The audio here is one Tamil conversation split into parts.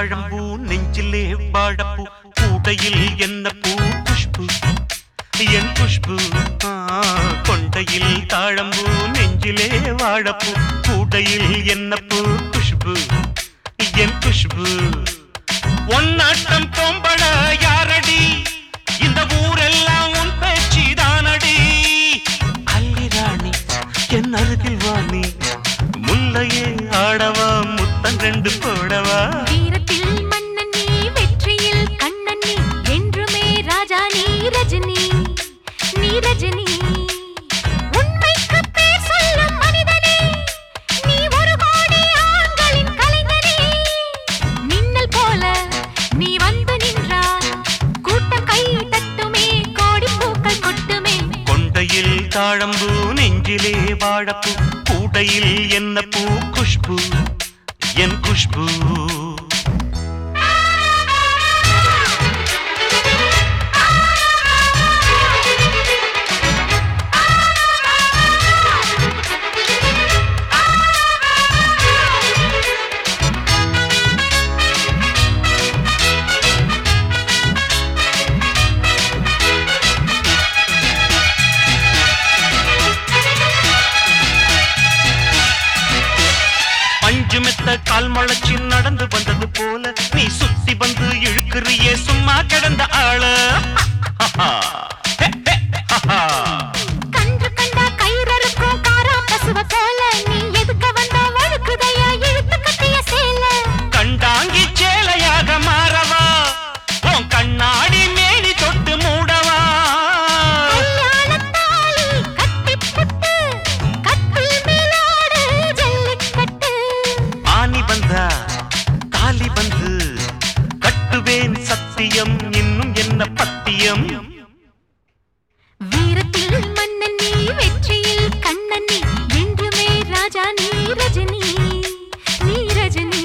தாழம்பூ நெஞ்சிலே வாழப்பூ கூடையில் என்ன பூ குஷ்பு என் குஷ்பு ஆ, கொண்டையில் தாழம்பூ நெஞ்சிலே வாழப்பூ கூடையில் என்ன பூ குஷ்பு என் குஷ்பு ஒன்னாட்டம் பொம்பள யாரடி இந்த ஊரெல்லாம் உன் பேச்சு தானடி அல்லி ராணி என் அருகில் வாணி முல்லையே ஆடவா முத்தன் ரெண்டு போடவா வீரத்தில் மன்னன் நீ வெற்றியில் கண்ணன் நீ என்றுமே ராஜா நீ ரஜினி நீ ரஜினி உண்மைக்கு பேர் சொல்லும் மனிதனே நீ ஒரு கோடி ஆண்களின் கலைஞனே மின்னல் போல நீ வந்து நின்றாய் கூட்டம் கை தட்டுமே கோடி பூக்கள் கொட்டுமே கொண்டையில் தாழம்பூ நெஞ்சிலே வாழப்பூ கூடையில் என்ன பூ குஷ்பு என் குஷ்பு பஞ்சு மெத்த கால் முளைச்சு நடந்து வந்தது போல நீ சுத்தி வந்து இழுக்கிறியே சும்மா கிடந்த ஆள கன்று கண்டா கயிறறுக்கும் காரா பசுவ போல நீ எதுக்க வந்தா வழுக்குதையா இழுத்து கட்டிய சேல கண்டாங்கி சேலையாக மாறவா உன் கண்ணாடி மேனி தொட்டு மூடவா கல்யாணத்தாலி கட்டிப் புட்டு, கட்டில் மேலாடு ஜல்லிக்கட்டு. ஆனி வந்தா தாலி வந்து கட்டுவேன் சத்தியம் இன்னும் என்ன பத்தியம் வீரத்தில் மன்னன் நீ வெற்றியில் கண்ணன் நீ என்றுமே ராஜா நீ ரஜினி நீ ரஜினி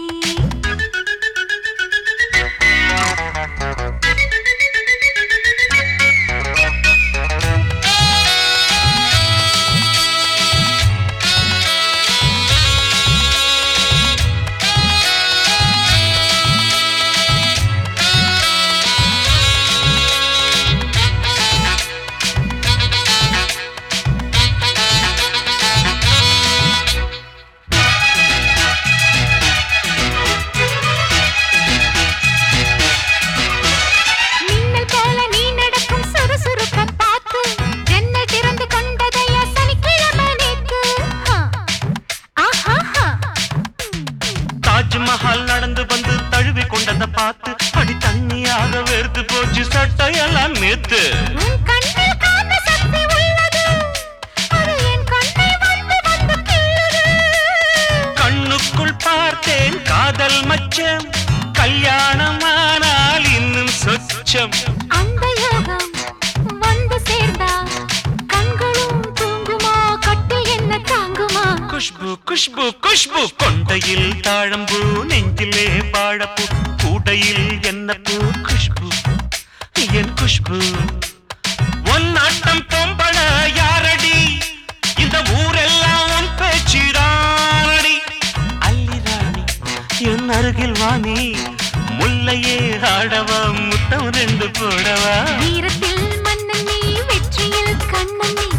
மின்னல் போல நீ நடக்கும் சுறுசுறுப்பை பார்த்து ஜன்னல் திறந்து கொண்டதையா சனிக்கிழமை நேத்து ஹா. ஆஹாஹா. தாஜ்மஹால் நடந்து வந்து தழுவி கொண்டதை பார்த்து அடி தண்ணியாக வெறுத்து போச்சு சட்டையெல்லாம் நேத்து உன் கண்ணில் காந்த சக்தி உள்ளது. அது என் கண்ணை வந்து வந்து கிள்ளுது. கண்ணுக்குள் பார்த்தேன் காதல் மச்சம் கல்யாணமானால் இன்னும் சொச்சம் அந்த யோகம் வந்து சேர்ந்தா கண்களும் தூங்குமா கட்டில் என்ன தாங்குமா குஷ்பு குஷ்பு குஷ்பு கொண்டையில் தாழம்பூ நெஞ்சிலே வாழப்பூ கூடையில் என்ன பூ குஷ்பு என் குஷ்பு ஒன்னாட்டம் பொம்பள யாரடி இந்த ஊரெல்லாம் உன் பேச்சிரானடி அல்லி ராணி என் அருகில் வாணி முல்லையே ஆடவா முத்தம் ரெண்டு போடவா வீரத்தில் மன்னன் நீ வெற்றியில் கண்ணன் நீ